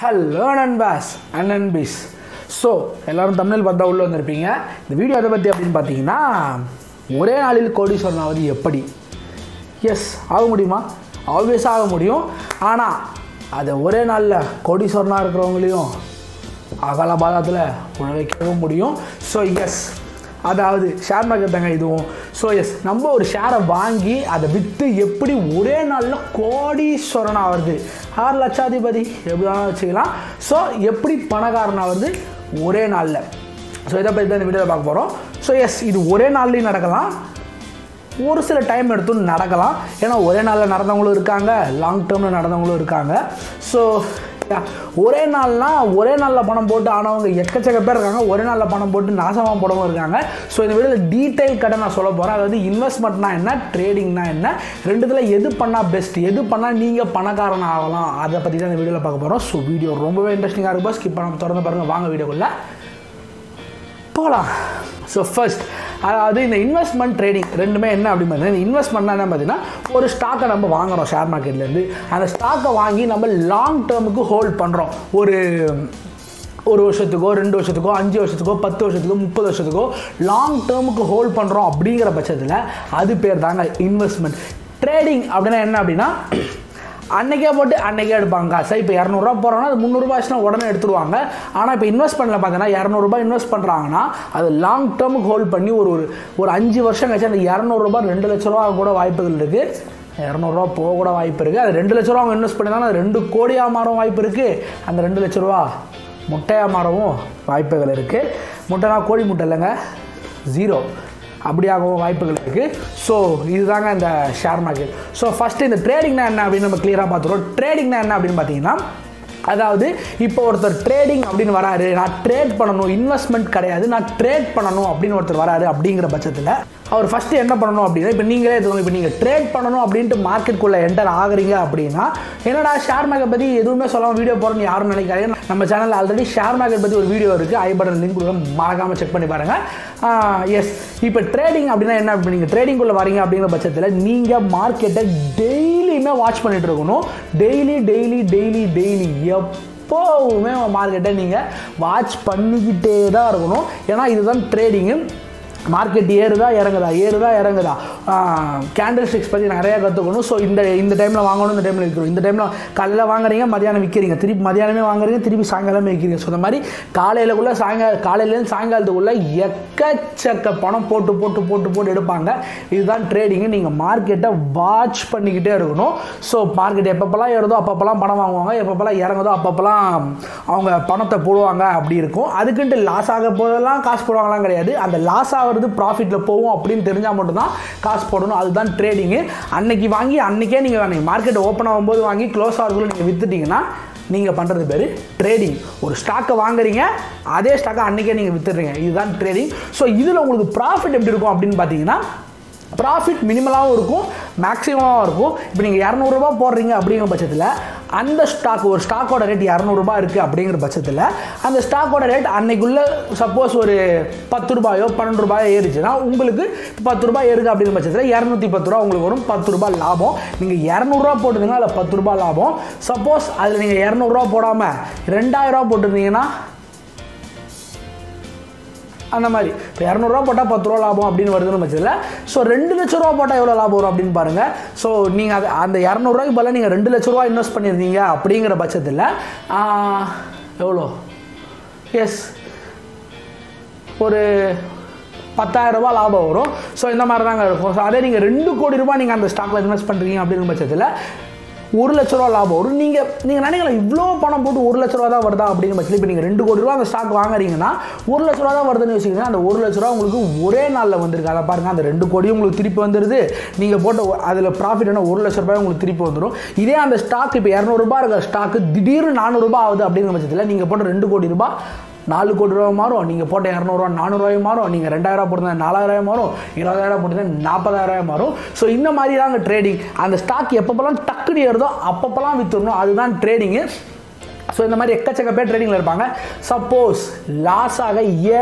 Hello நண்பாஸ் and நண்பீஸ் so எல்லாரும் தமிழில் பார்த்தா உள்ளே வந்திருப்பீங்க இந்த வீடியோ எதை பற்றி அப்படின்னு பார்த்தீங்கன்னா ஒரே நாளில் கோடீஸ்வரன் ஆவது எப்படி எஸ் ஆக முடியுமா ஆப்வியஸாக ஆக முடியும் ஆனால் அதை ஒரே நாளில் கோடீஸ்வரனாக இருக்கிறவங்களையும் அகால பாதத்தில் உழைக்கவும் முடியும் ஸோ எஸ் அதாவது ஷேர் மார்க்கெட் தாங்க இதுவும் ஸோ எஸ் நம்ம ஒரு ஷேரை வாங்கி அதை விற்று எப்படி ஒரே நாளில் கோடீஸ்வரன் ஆகிறது ஆறு லட்சாதிபதி எப்படி வேணாலும் வச்சுக்கலாம் ஸோ எப்படி பணக்காரன் ஆகிறது ஒரே நாளில் ஸோ இதை பற்றி தான் இந்த வீடியோவில் பார்க்க போகிறோம் ஸோ எஸ் இது ஒரே நாள்லேயும் நடக்கலாம் ஒரு சில டைம் எடுத்து நடக்கலாம் ஏன்னா ஒரே நாளில் நடந்தவங்களும் இருக்காங்க லாங் டேர்மில் நடந்தவங்களும் இருக்காங்க ஸோ ஒரே நாள்னா ஒரே நாளில் பணம் போட்டு ஆனவங்க எக்கச்சக்க பேர் இருக்காங்க ஒரே நாளில் பணம் போட்டு நாசமாக போடவும் இருக்காங்க ஸோ இந்த வீடியோவில் டீட்டெயில் கடை நான் சொல்ல போகிறேன் அதாவது இன்வெஸ்ட்மெண்ட்னா என்ன ட்ரேடிங்னா என்ன ரெண்டுத்தில் எது பண்ணால் பெஸ்ட் எது பண்ணால் நீங்கள் பணக்காரன் ஆகலாம் அதை பற்றி தான் இந்த வீடியோவில் பார்க்க போகிறோம் ஸோ வீடியோ ரொம்பவே இன்ட்ரெஸ்டிங்காக இருக்கும் ஸ்கிப் பண்ணாமல் திறந்து பாருங்கள் வாங்க வீடியோக்குள்ளே போகலாம் ஸோ ஃபர்ஸ்ட் அதாவது இந்த இன்வெஸ்ட்மெண்ட் ட்ரேடிங் ரெண்டுமே என்ன அப்படின்னு பார்த்தீங்கன்னா இந்த இன்வெஸ்ட்மெண்ட்னா என்ன பார்த்தீங்கன்னா ஒரு ஸ்டாக்கை நம்ம வாங்குறோம் ஷேர் மார்க்கெட்லேருந்து அந்த ஸ்டாக்கை வாங்கி நம்ம லாங் டேர்முக்கு ஹோல்ட் பண்ணுறோம் ஒரு ஒரு வருஷத்துக்கோ ரெண்டு வருஷத்துக்கோ அஞ்சு வருஷத்துக்கோ பத்து வருஷத்துக்கோ முப்பது வருஷத்துக்கோ லாங் டேர்முக்கு ஹோல்ட் பண்ணுறோம் அப்படிங்கிற பட்சத்தில் அது பேர் தாங்க இன்வெஸ்ட்மெண்ட் ட்ரேடிங் அப்படின்னா என்ன அப்படின்னா அன்னைக்கே போட்டு அன்னைக்கே எடுப்பாங்க காசை இப்போ இரநூறுவா போகிறோன்னா அது முந்நூறுபா ஆச்சுன்னா உடனே எடுத்துருவாங்க ஆனால் இப்போ இன்வெஸ்ட் பண்ணல பார்த்தீங்கன்னா இரநூறுபா இன்வெஸ்ட் பண்ணுறாங்கன்னா அது லாங் டேர்முக்கு ஹோல்ட் பண்ணி ஒரு ஒரு ஒரு அஞ்சு வருஷம் கழிச்சு அந்த இரநூறுபா ரெண்டு லட்ச ரூபா கூட வாய்ப்புகள் இருக்குது இரநூறுவா போக கூட வாய்ப்பு இருக்குது அது ரெண்டு லட்ச ரூபா அவங்க இன்வெஸ்ட் பண்ணியிருந்தாலும் அது ரெண்டு கோடியாக மாறவும் வாய்ப்பு இருக்குது அந்த ரெண்டு லட்ச ரூபா முட்டையாக மாறவும் வாய்ப்புகள் இருக்குது முட்டைனா கோழி முட்டை இல்லைங்க ஜீரோ அப்படியாகவும் வாய்ப்புகள் இருக்குது ஸோ இதுதாங்க இந்த ஷேர் மார்க்கெட் ஸோ ஃபஸ்ட்டு இந்த ட்ரேடிங்னா என்ன அப்படின்னு நம்ம கிளியராக பார்த்துருவோம் ட்ரேடிங்னா என்ன அப்படின்னு பார்த்தீங்கன்னா அதாவது இப்போ ஒருத்தர் ட்ரேடிங் அப்படின்னு வராரு நான் ட்ரேட் பண்ணணும் இன்வெஸ்ட்மெண்ட் கிடையாது நான் ட்ரேட் பண்ணணும் அப்படின்னு ஒருத்தர் வராரு அப்படிங்கிற பட்சத்தில் அவர் ஃபஸ்ட்டு என்ன பண்ணணும் அப்படின்னா இப்போ நீங்களே எடுத்துக்கோங்க இப்போ நீங்கள் ட்ரேட் பண்ணணும் அப்படின்ட்டு மார்க்கெட்டுக்குள்ளே என்டர் ஆகுறீங்க அப்படின்னா என்னடா ஷேர் மார்க்கெட் பற்றி எதுவுமே சொல்லாமல் வீடியோ போகிறோன்னு யாரும் நினைக்காதீங்க நம்ம சேனலில் ஆல்ரெடி ஷேர் மார்க்கெட் பற்றி ஒரு வீடியோ இருக்குது ஐ பட்டன் லிங்க் கொடுக்க மறக்காமல் செக் பண்ணி பாருங்கள் எஸ் இப்போ ட்ரேடிங் அப்படின்னா என்ன இப்போ நீங்கள் ட்ரேடிங்குள்ளே வரீங்க அப்படிங்கிற பட்சத்தில் நீங்கள் மார்க்கெட்டை டெய்லியுமே வாட்ச் பண்ணிட்டு இருக்கணும் டெய்லி டெய்லி டெய்லி டெய்லி எப்போவுமே மார்க்கெட்டை நீங்கள் வாட்ச் பண்ணிக்கிட்டே தான் இருக்கணும் ஏன்னா இதுதான் ட்ரேடிங்கு மார்க்கெட் ஏறுதா இறங்குதா ஏறுதா இறங்குதா கேண்டில் ஸ்டிக்ஸ் பற்றி நிறையா கற்றுக்கணும் ஸோ இந்த இந்த டைமில் வாங்கணும் இந்த டைமில் விற்கணும் இந்த டைமில் காலையில் வாங்குறீங்க மதியானம் விற்கிறீங்க திருப்பி மதியானமே வாங்குறீங்க திருப்பி சாயங்காலமே விற்கிறீங்க ஸோ இந்த மாதிரி காலையிலக்குள்ளே சாயங்கால காலையிலேருந்து சாயங்காலத்துக்குள்ளே எக்கச்சக்க பணம் போட்டு போட்டு போட்டு போட்டு எடுப்பாங்க இதுதான் ட்ரேடிங்கு நீங்கள் மார்க்கெட்டை வாட்ச் பண்ணிக்கிட்டே இருக்கணும் ஸோ மார்க்கெட் எப்பப்பெல்லாம் ஏறுதோ அப்பப்பெல்லாம் பணம் வாங்குவாங்க எப்பப்பெல்லாம் இறங்குதோ அப்பப்பெல்லாம் அவங்க பணத்தை போடுவாங்க அப்படி இருக்கும் அதுக்குன்ட்டு லாஸ் ஆக போதெல்லாம் காசு போடுவாங்களாம் கிடையாது அந்த லாஸ் ஆகிறது ப்ராஃபிட்டில் போகும் அப்படின்னு தெரிஞ்சால் மட்டும்தான் காசு போடணும் அதுதான் ட்ரேடிங்கு அன்னைக்கு வாங்கி அன்றைக்கே நீங்கள் நீங்கள் மார்க்கெட் ஓப்பன் ஆகும்போது வாங்கி க்ளோஸ் ஆகிறதுக்குள்ள நீங்கள் விற்றுட்டிங்கன்னா நீங்கள் பண்ணுறது பேர் ட்ரேடிங் ஒரு ஸ்டாக்கை வாங்குறீங்க அதே ஸ்டாக்கை அன்றைக்கே நீங்கள் விற்றுறீங்க இதுதான் ட்ரேடிங் ஸோ இதில் உங்களுக்கு ப்ராஃபிட் எப்படி இருக்கும் அப்படின்னு பார்த்தீங்கன்னா ப்ராஃபிட் மினிமலாகவும் இருக்கும் மேக்ஸிமமாகவும் இருக்கும் இப்போ நீங்கள் இரநூறுபா போடுறீங்க அப்படிங்கிற பட்சத்தில் அந்த ஸ்டாக் ஒரு ஸ்டாக்கோட ரேட் இரநூறுபா இருக்குது அப்படிங்கிற பட்சத்தில் அந்த ஸ்டாக்கோட ரேட் அன்னைக்குள்ளே சப்போஸ் ஒரு பத்து ரூபாயோ பன்னெண்டு ரூபாயோ ஏறிச்சுன்னா உங்களுக்கு பத்து ரூபாய் ஏறுது அப்படிங்கிற பட்சத்தில் இரநூத்தி பத்து ரூபா உங்களுக்கு வரும் பத்து ரூபாய் லாபம் நீங்கள் இரநூறுவா போட்டுருந்தீங்கன்னா அதில் பத்து ரூபாய் லாபம் சப்போஸ் அதில் நீங்கள் இரநூறுவா போடாமல் ரெண்டாயிரரூவா போட்டிருந்தீங்கன்னா அந்த மாதிரி இப்போ இரநூறுவா போட்டால் பத்து ரூபா லாபம் அப்படின்னு வருதுன்னு பட்சத்தில் ஸோ ரெண்டு லட்ச ரூபா போட்டால் எவ்வளோ லாபம் வரும் அப்படின்னு பாருங்கள் ஸோ நீங்கள் அது அந்த இரநூறுவாய்க்கு பதிலாக நீங்கள் ரெண்டு லட்ச ரூபா இன்வெஸ்ட் பண்ணியிருந்தீங்க அப்படிங்கிற பட்சத்தில் எவ்வளோ எஸ் ஒரு பத்தாயிரம் ரூபாய் லாபம் வரும் ஸோ இந்த மாதிரி தாங்க இருக்கும் ஸோ அதே நீங்கள் ரெண்டு கோடி ரூபாய் நீங்கள் அந்த ஸ்டாக்கில் இன்வெஸ்ட் பண்ணுறீங்க அப்படிங்கிற பட்சத்தில் ஒரு லட்ச ரூபா லாபம் வரும் நீங்கள் நீங்கள் நினைக்கலாம் இவ்வளோ பணம் போட்டு ஒரு லட்ச ரூபா தான் வருதா அப்படிங்கிற பட்சத்தில் இப்போ நீங்கள் ரெண்டு கோடி ரூபா அந்த ஸ்டாக் வாங்குறீங்கன்னா ஒரு லட்ச ரூபா தான் வருதுன்னு யோசிக்கிறீங்கன்னா அந்த ஒரு லட்ச ரூபா உங்களுக்கு ஒரே நாளில் வந்திருக்கு அதை பாருங்கள் அந்த ரெண்டு கோடியும் உங்களுக்கு திருப்பி வந்துடுது நீங்கள் போட்ட அதில் ப்ராஃபிட் என்ன ஒரு லட்ச ரூபாய் உங்களுக்கு திருப்பி வந்துடும் இதே அந்த ஸ்டாக் இப்போ இரநூறுபா இருக்கிற ஸ்டாக்கு திடீர்னு நானூறுரூபா ஆகுது அப்படிங்கிற பட்சத்தில் நீங்கள் போட்ட ரெண்டு கோடி ரூபாய் நாலு கோடி ரூபா மாறும் நீங்கள் போட்ட இரநூறுவா நானூறுவாயும் மாறும் நீங்கள் ரெண்டாயிரம் போட்டிருந்தா நாலாயிரம் மாறும் இருபதாயிரம் போட்டிருந்தா நாற்பதாயிரம் மாறும் ஸோ இந்த மாதிரி தாங்க ட்ரேடிங் அந்த ஸ்டாக் எப்பப்பெல்லாம் டக்குனு ஏறுதோ அப்பப்பெல்லாம் விற்றுடணும் அதுதான் ட்ரேடிங்கு ஸோ இந்த மாதிரி எக்கச்சக்க பேர் ட்ரேடிங்கில் இருப்பாங்க சப்போஸ் லாஸ் ஆக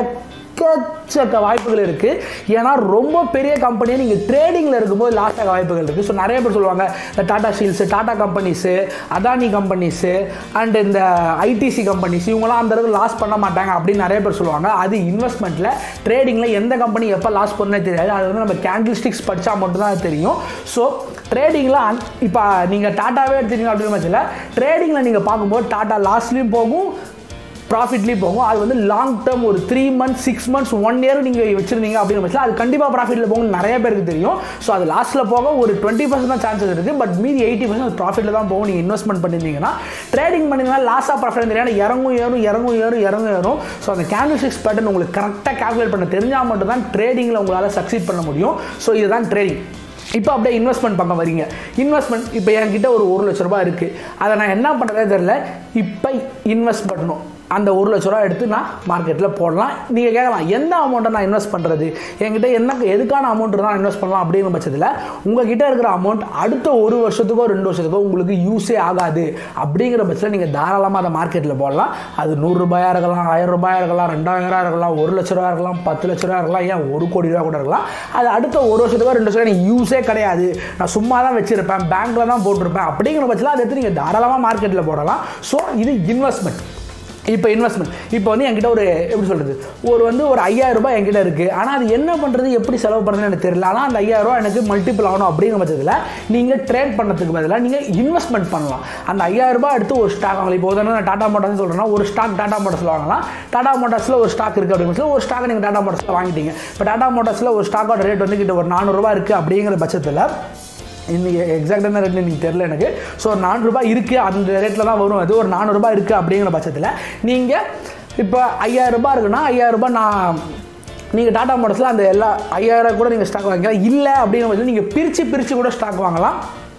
எக்கச்சக்க வாய்ப்புகள் இருக்குது ஏன்னா ரொம்ப பெரிய கம்பெனியை நீங்கள் ட்ரேடிங்கில் இருக்கும்போது லாஸ் ஆக வாய்ப்புகள் இருக்குது ஸோ நிறைய பேர் சொல்லுவாங்க இந்த டாடா ஸ்டீல்ஸு டாடா கம்பெனிஸு அதானி கம்பெனிஸு அண்ட் இந்த ஐடிசி கம்பெனிஸ் இவங்களாம் அந்த அளவுக்கு லாஸ் பண்ண மாட்டாங்க அப்படின்னு நிறைய பேர் சொல்லுவாங்க அது இன்வெஸ்ட்மெண்ட்டில் ட்ரேடிங்கில் எந்த கம்பெனி எப்போ லாஸ் பண்ணே தெரியாது அது வந்து நம்ம கேண்டில் ஸ்டிக்ஸ் படித்தா மட்டும்தான் அது தெரியும் ஸோ ட்ரேடிங்கில் இப்போ நீங்கள் டாட்டாவே எடுத்தீங்க அப்படின்னு பட்சத்தில் ட்ரேடிங்கில் நீங்கள் பார்க்கும்போது டாட்டா லாஸ்ட்லேயும் போகும் ப்ராஃபிட்லேயும் போகும் அது வந்து லாங் டேர்ம் ஒரு three months six months one year நீங்கள் வச்சிருந்தீங்க அப்படின்னு பட்சத்தில் அது கண்டிப்பாக ப்ராஃபிட்டில் போகும் நிறைய பேருக்கு தெரியும் ஸோ அது லாஸ்ட்டில் போக ஒரு டுவெண்ட்டி பர்சன்ட் தான் சான்சஸ் இருக்குது பட் மீதி எயிட்டி பர்சன்ட் ப்ராஃபிட்டில் தான் போகும் நீங்கள் இன்வெஸ்ட்மெண்ட் பண்ணியிருந்தீங்கன்னா ட்ரேடிங் பண்ணிங்கன்னா லாஸாக ப்ராஃபிட் தெரியும் இறங்கும் ஏறும் இறங்கும் ஏறும் இறங்கும் ஏறும் ஸோ அந்த கேண்டில் சிக்ஸ் பேட்டர்ன் உங்களுக்கு கரெக்டாக கால்குலேட் பண்ண தெரிஞ்சால் மட்டும் தான் ட்ரேடிங்கில் உங்களால் சக்சீட் பண்ண முடியும் ஸோ இதுதான் ட்ரேடிங் இப்போ அப்படியே இன்வெஸ்ட்மெண்ட் பக்கம் வரீங்க இன்வெஸ்ட்மெண்ட் இப்போ என்கிட்ட ஒரு ஒரு லட்ச ரூபாய் இருக்குது அதை நான் என்ன பண்ணுறதே தெரில இப்போ இன்வெஸ்ட் பண்ணணும் அந்த ஒரு லட்ச ரூபா எடுத்து நான் மார்க்கெட்டில் போடலாம் நீங்கள் கேட்கலாம் எந்த அமௌண்ட்டை நான் இன்வெஸ்ட் பண்ணுறது என்கிட்ட என்ன எதுக்கான அமௌண்ட் தான் இன்வெஸ்ட் பண்ணலாம் அப்படிங்கிற பட்சத்தில் உங்ககிட்ட இருக்கிற அமௌண்ட் அடுத்த ஒரு வருஷத்துக்கோ ரெண்டு வருஷத்துக்கோ உங்களுக்கு யூஸே ஆகாது அப்படிங்கிற பட்சத்தில் நீங்கள் தாராளமாக அதை மார்க்கெட்டில் போடலாம் அது நூறுரூபாயாக இருக்கலாம் ஆயிரம் ரூபாயாக இருக்கலாம் ரெண்டாயிரம் இருக்கலாம் ஒரு லட்ச ரூபா இருக்கலாம் பத்து லட்ச ரூபா இருக்கலாம் ஏன் ஒரு கோடி ரூபா கூட இருக்கலாம் அது அடுத்த ஒரு வருஷத்துக்கோ ரெண்டு வருஷத்துக்கோ எனக்கு யூஸே கிடையாது நான் சும்மா தான் வச்சுருப்பேன் பேங்க்கில் தான் போட்டிருப்பேன் அப்படிங்கிற பட்சத்தில் அதை எடுத்து நீங்கள் தாராளமாக மார்க்கெட்டில் போடலாம் ஸோ இது இன்வெஸ்ட்மெண்ட் இப்போ இன்வெஸ்ட்மெண்ட் இப்போ வந்து என்கிட்ட ஒரு எப்படி சொல்கிறது ஒரு வந்து ஒரு ஐயாயிரம் ரூபாய் என்கிட்ட இருக்குது ஆனால் அது என்ன பண்ணுறது எப்படி செலவு பண்ணுறதுன்னு எனக்கு தெரியல ஆனால் அந்த ஐயாயிரம் ரூபாய் எனக்கு மல்டிபிள் ஆகணும் அப்படிங்கிற பட்சத்தில் நீங்கள் ட்ரேட் பண்ணுறதுக்கு பதிலாக நீங்கள் இன்வெஸ்ட்மெண்ட் பண்ணலாம் அந்த ஐயாயிரம் ரூபாய் எடுத்து ஒரு ஸ்டாக் வாங்கலாம் இப்போ உதாரணம் நான் டாடா மோட்டார்ஸ் சொல்கிறேன்னா ஒரு ஸ்டாக் டாடா மோட்டார்ஸில் வாங்கலாம் டாடா மோட்டார்ஸில் ஒரு ஸ்டாக் இருக்குது அப்படின்னு சொல்லி ஒரு ஸ்டாக் நீங்கள் டாடா மோட்டார்ஸில் வாங்கிட்டீங்க இப்போ டாடா மோட்டார்ஸில் ஒரு ஸ்டாக்கோட ரேட் வந்து கிட்ட ஒரு நானூறுரூவா இருக்குது அப்படிங்கிற பட்சத்தில் இன்றைக்கி எக்ஸாக்டான ரேட் எனக்கு தெரில எனக்கு ஸோ ஒரு நானூறுரூபா இருக்குது அந்த ரேட்டில் தான் வரும் அது ஒரு நானூறுரூபா இருக்குது அப்படிங்கிற பட்சத்தில் நீங்கள் இப்போ ஐயாயிரம் ரூபாய் இருக்குன்னா ஐயாயிரம் ரூபாய் நான் நீங்கள் டாடா மோட்டர்ஸில் அந்த எல்லா ஐயாயிரம் கூட நீங்கள் ஸ்டாக் வாங்கிக்கலாம் இல்லை அப்படிங்கிற பட்சத்தில் நீங்கள் பிரித்து பிரித்து கூட ஸ்டாக் வாங்கலாம்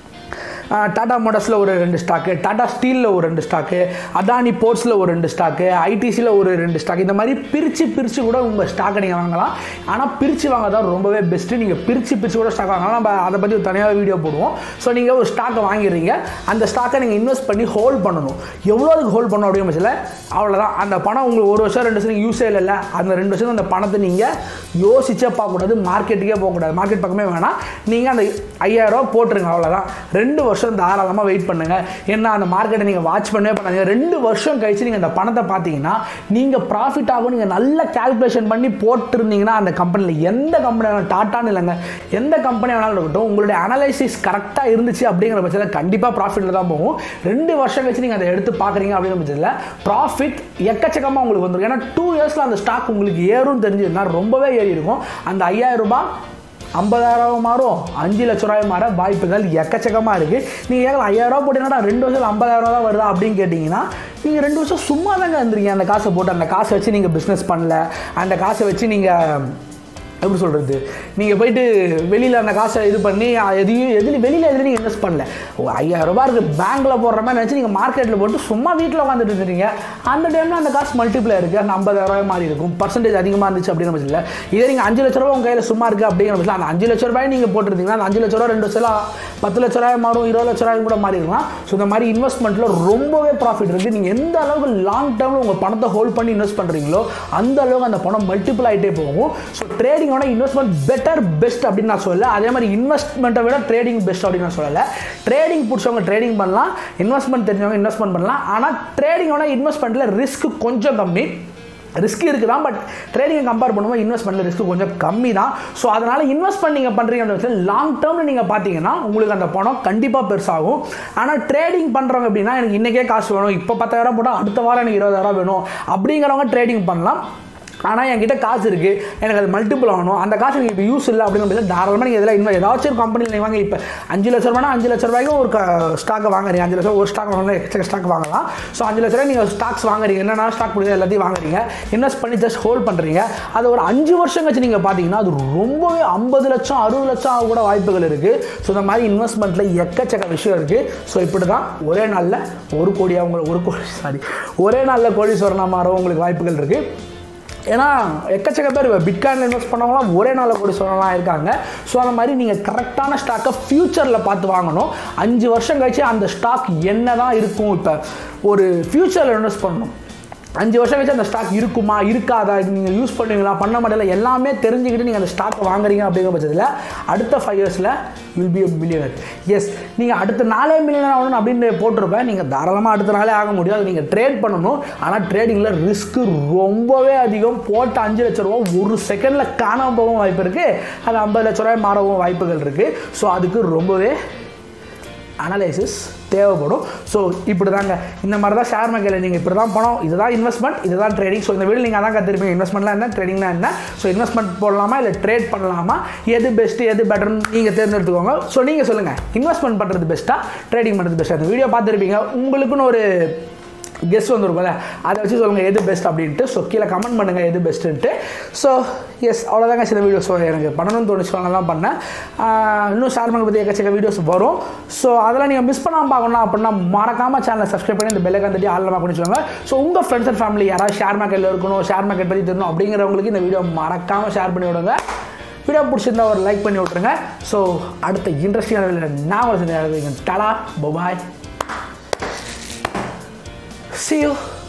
டாடா மோட்டர்ஸில் ஒரு ரெண்டு ஸ்டாக்கு டாடா ஸ்டீலில் ஒரு ரெண்டு ஸ்டாக்கு அதானி போர்ட்ஸில் ஒரு ரெண்டு ஸ்டாக்கு ஐடிசியில் ஒரு ரெண்டு ஸ்டாக் இந்த மாதிரி பிரித்து பிரித்து கூட உங்கள் ஸ்டாக்கை நீங்கள் வாங்கலாம் ஆனால் பிரித்து வாங்க தான் ரொம்பவே பெஸ்ட்டு நீங்கள் பிரித்து பிரித்து கூட ஸ்டாக் வாங்கலாம் நம்ம அதை பற்றி ஒரு தனியாக வீடியோ போடுவோம் ஸோ நீங்கள் ஒரு ஸ்டாக்கை வாங்கிடுறீங்க அந்த ஸ்டாக்கை நீங்கள் இன்வெஸ்ட் பண்ணி ஹோல்ட் பண்ணணும் எவ்வளோ அதுக்கு ஹோல்ட் பண்ணணும் அப்படின்னு பட்சத்தில் அவ்வளோதான் அந்த பணம் உங்களுக்கு ஒரு வருஷம் ரெண்டு வருஷம் யூஸே இல்லை அந்த ரெண்டு வருஷம் அந்த பணத்தை நீங்கள் யோசிச்சே பார்க்கக்கூடாது மார்க்கெட்டுக்கே போகக்கூடாது மார்க்கெட் பக்கமே வேணாம் நீங்கள் அந்த ஐயாயிரம் ரூபா போட்டுருங்க அவ்வளோதான் ரெண்டு வருஷம் தாராளமாக வெயிட் பண்ணுங்கள் ஏன்னா அந்த மார்க்கெட்டை நீங்கள் வாட்ச் பண்ணவே பண்ணாதீங்க ரெண்டு வருஷம் கழிச்சு நீங்கள் அந்த பணத்தை பார்த்தீங்கன்னா நீங்கள் ப்ராஃபிட் ஆகும் நீங்கள் நல்ல கால்குலேஷன் பண்ணி போட்டிருந்தீங்கன்னா அந்த கம்பெனியில் எந்த கம்பெனி வேணாலும் டாட்டான்னு இல்லைங்க எந்த கம்பெனி வேணாலும் இருக்கட்டும் உங்களுடைய அனலைசிஸ் கரெக்டாக இருந்துச்சு அப்படிங்கிற பட்சத்தில் கண்டிப்பாக ப்ராஃபிட்டில் தான் போகும் ரெண்டு வருஷம் கழிச்சு நீங்கள் அதை எடுத்து பார்க்குறீங்க அப்படிங்கிற பட்சத்தில் ப்ராஃபிட் எக்கச்சக்கமாக உங்களுக்கு வந்துடும் ஏன்னா டூ இயர்ஸில் அந்த ஸ்டாக் உங்களுக்கு ஏறும் தெரிஞ்சதுன்னா ரொம்பவே ஏறி இருக்கும் அந்த ஐயாயிரம் ரூபாய் ஐம்பதாயிரம் மாறும் அஞ்சு லட்ச ரூபாய் மாற வாய்ப்புகள் எக்கச்சக்கமாக இருக்குது நீங்கள் கேட்கலாம் ஐயாயிரம் ரூபா போட்டீங்கன்னா ரெண்டு வருஷம் ஐம்பதாயிரம் ரூபா தான் வருதா அப்படின்னு கேட்டிங்கன்னா நீங்கள் ரெண்டு வருஷம் சும்மா தாங்க இருந்திருக்கீங்க அந்த காசை போட்டு அந்த காசை வச்சு நீங்கள் பிஸ்னஸ் பண்ணல அந்த காசை வச்சு நீங்கள் எப்படி சொல்கிறது நீங்கள் போயிட்டு வெளியில் அந்த காசை இது பண்ணி எதையும் எதுலையும் வெளியில் எதுலையும் நீங்கள் இன்வெஸ்ட் பண்ணல ஓ ஐயாயிரம் ரூபாய் இருக்குது பேங்க்கில் போடுற மாதிரி நினச்சி நீங்கள் மார்க்கெட்டில் போட்டு சும்மா வீட்டில் உட்காந்துட்டு இருந்தீங்க அந்த டைமில் அந்த காசு மல்டிப்ளை இருக்குது அந்த ஐம்பதாயிரம் ரூபாய் மாதிரி இருக்கும் பர்சன்டேஜ் அதிகமாக இருந்துச்சு அப்படிங்கிற பட்சத்தில் இதே நீங்கள் அஞ்சு லட்ச ரூபா உங்கள் கையில் சும்மா இருக்குது அப்படிங்கிற பட்சத்தில் அந்த அஞ்சு லட்ச ரூபாய் நீங்கள் போட்டுருந்தீங்கன்னா அந்த அஞ்சு லட்ச ரூபா ரெண்டு வருஷம் பத்து லட்ச ரூபாய் மாறும் இருபது லட்ச ரூபாய் கூட மாறி இருக்கலாம் ஸோ இந்த மாதிரி இன்வெஸ்ட்மெண்ட்டில் ரொம்பவே ப்ராஃபிட் இருக்குது நீங்கள் எந்த அளவுக்கு லாங் டேர்மில் உங்கள் பணத்தை ஹோல்ட் பண்ணி இன்வெஸ்ட் பண்ணுறீங்களோ அந்த அளவுக்கு அந்த பணம் மல்டிபிள் ஆகிட்டே போகும் ஸோ ட்ரேடிங்கோட இன்வெஸ்ட்மெண்ட் பெட்டர் பெஸ்ட் அப்படின்னு நான் சொல்லல அதே மாதிரி இன்வெஸ்ட்மெண்ட்டை விட ட்ரேடிங் பெஸ்ட் அப்படின்னு நான் சொல்லலை ட்ரேடிங் பிடிச்சவங்க ட்ரேடிங் பண்ணலாம் இன்வெஸ்ட்மெண்ட் தெரிஞ்சவங்க இன்வெஸ்ட்மெண்ட் பண்ணலாம் ஆனால் ட்ரேடிங்கோட இன்வெஸ்ட்மெண்ட்டில் ரிஸ்க் கொஞ்சம் கம்மி ரிஸ்க் இருக்குது தான் பட் ட்ரேடிங்கை கம்பேர் பண்ணும்போது இன்வெஸ்ட்மெண்ட்டில் ரிஸ்க் கொஞ்சம் கம்மி தான் ஸோ அதனால் இன்வெஸ்ட்மெண்ட் நீங்கள் பண்ணுறீங்க லாங் டேர்மில் நீங்கள் பார்த்தீங்கன்னா உங்களுக்கு அந்த பணம் கண்டிப்பாக பெருசாகும் ஆனால் ட்ரேடிங் பண்ணுறவங்க அப்படின்னா எனக்கு இன்றைக்கே காசு வேணும் இப்போ பத்தாயிரம் போட்டால் அடுத்த வாரம் எனக்கு இருபதாயிரம் வேணும் அப்படிங்கிறவங்க ட்ரேடிங் பண்ணலாம் ஆனால் என்கிட்ட காசு இருக்குது எனக்கு அது மல்டிபிள் ஆகணும் அந்த காசு நீங்கள் இப்போ யூஸ் இல்லை அப்படிங்கிறது தாராளமாக நீங்கள் இதில் இன்வெஸ்ட் ஏதாச்சும் ஒரு கம்பெனியில் நீங்கள் வாங்க இப்போ அஞ்சு லட்ச ரூபாய்னா அஞ்சு லட்ச ரூபாய்க்கு ஒரு ஸ்டாக்கை வாங்குறீங்க அஞ்சு லட்சம் ஒரு ஸ்டாக் வாங்கலாம் எக்ஸ்ட்ரா ஸ்டாக் வாங்கலாம் ஸோ அஞ்சு லட்ச ரூபாய் நீங்கள் ஸ்டாக்ஸ் வாங்குறீங்க என்னென்ன ஸ்டாக் பிடிச்சது எல்லாத்தையும் வாங்குறீங்க இன்வெஸ்ட் பண்ணி ஜஸ்ட் ஹோல்ட் பண்ணுறீங்க அது ஒரு அஞ்சு வருஷம் கழிச்சு நீங்கள் பார்த்தீங்கன்னா அது ரொம்பவே ஐம்பது லட்சம் அறுபது லட்சம் ஆக கூட வாய்ப்புகள் இருக்குது ஸோ இந்த மாதிரி இன்வெஸ்ட்மெண்ட்டில் எக்கச்சக்க விஷயம் இருக்குது ஸோ இப்படி தான் ஒரே நாளில் ஒரு கோடியாக உங்களுக்கு ஒரு கோடி சாரி ஒரே நாளில் கோடீஸ்வரனாக மாற உங்களுக்கு வாய்ப்புகள் இருக்குது ஏன்னா எக்கச்சக்க பேர் பிட்காயினில் இன்வெஸ்ட் பண்ணவங்களாம் ஒரே நாளில் கூட சொல்லலாம் இருக்காங்க ஸோ அந்த மாதிரி நீங்கள் கரெக்டான ஸ்டாக்கை ஃப்யூச்சரில் பார்த்து வாங்கணும் அஞ்சு வருஷம் கழிச்சு அந்த ஸ்டாக் என்ன தான் இருக்கும் இப்போ ஒரு ஃப்யூச்சரில் இன்வெஸ்ட் பண்ணணும் அஞ்சு வருஷம் கழிச்சு அந்த ஸ்டாக் இருக்குமா இருக்காதா இது நீங்கள் யூஸ் பண்ணுவீங்களா பண்ண மாட்டல எல்லாமே தெரிஞ்சுக்கிட்டு நீங்கள் அந்த ஸ்டாக்கை வாங்குறீங்க அப்படிங்கிற பட்சத்தில் அடுத்த ஃபைவ் இயர்ஸில் will be a millionaire yes நீங்கள் அடுத்த நாளே மில்லியனர் ஆகணும் அப்படின்னு போட்டிருப்பேன் நீங்கள் தாராளமாக அடுத்த நாளே ஆக முடியாது நீங்கள் ட்ரேட் பண்ணணும் ஆனால் ட்ரேடிங்கில் ரிஸ்க்கு ரொம்பவே அதிகம் போட்ட அஞ்சு லட்ச ரூபா ஒரு செகண்டில் காணாமல் போகவும் வாய்ப்பு இருக்குது அது ஐம்பது லட்ச ரூபாய் மாறவும் வாய்ப்புகள் இருக்குது ஸோ அதுக்கு ரொம்பவே அனலைசிஸ் தேவைப்படும் ஸோ இப்படி தாங்க இந்த மாதிரி தான் ஷேர் மார்க்கெட்டில் நீங்கள் இப்படி தான் பணம் இதுதான் இன்வெஸ்ட்மெண்ட் இதுதான் ட்ரேடிங் ஸோ இந்த வீடியோ நீங்கள் அதான் கற்றுருப்பீங்க இன்வெஸ்ட்மெண்ட்லாம் என்ன ட்ரேடிங்னா என்ன ஸோ இன்வெஸ்ட்மெண்ட் போடலாமா இல்லை ட்ரேட் பண்ணலாமா எது பெஸ்ட்டு எது பெட்டர்னு நீங்கள் தேர்ந்தெடுத்துக்கோங்க ஸோ நீங்கள் சொல்லுங்கள் இன்வெஸ்ட்மெண்ட் பண்ணுறது பெஸ்ட்டாக ட்ரேடிங் பண்ணுறது பெஸ்ட்டாக இந்த வீடியோ பார்த்துருப்பீங்க உங்களுக்குன்னு ஒரு கெஸ் வந்துருக்கும்ல அதை வச்சு சொல்லுங்கள் எது பெஸ்ட் அப்படின்ட்டு ஸோ கீழே கமெண்ட் பண்ணுங்கள் எது பெஸ்ட்டுன்ட்டு ஸோ எஸ் அவ்வளோதாங்க சில வீடியோஸ் எனக்கு பண்ணணும்னு தோணுச்சு தான் பண்ணேன் ஆஹ் இன்னும் ஷேர் பண்ண பற்றி எக்கச்சக்க வீடியோஸ் வரும் ஸோ அதெல்லாம் நீங்கள் மிஸ் பண்ணாமல் பார்க்கணும் அப்படின்னா மறக்காமல் சேனலை சப்ஸ்கிரைப் பண்ணி இந்த பெல்லைக்கான் தட்டி ஆள் பண்ணி வச்சுக்கோங்க ஸோ உங்கள் ஃப்ரெண்ட்ஸ் அண்ட் ஃபேமிலி யாராவது ஷேர் மார்க்கெட்டில் இருக்கணும் ஷேர் மார்க்கெட் பற்றி தெரியணும் அப்படிங்கிறவங்களுக்கு இந்த வீடியோ மறக்காமல் ஷேர் பண்ணி விடுங்க வீடியோ பிடிச்சிருந்தா ஒரு லைக் பண்ணி விட்ருங்க ஸோ அடுத்த இன்ட்ரெஸ்டிங்கான வீடியோ நான் ஒரு டலா பபாய் See you.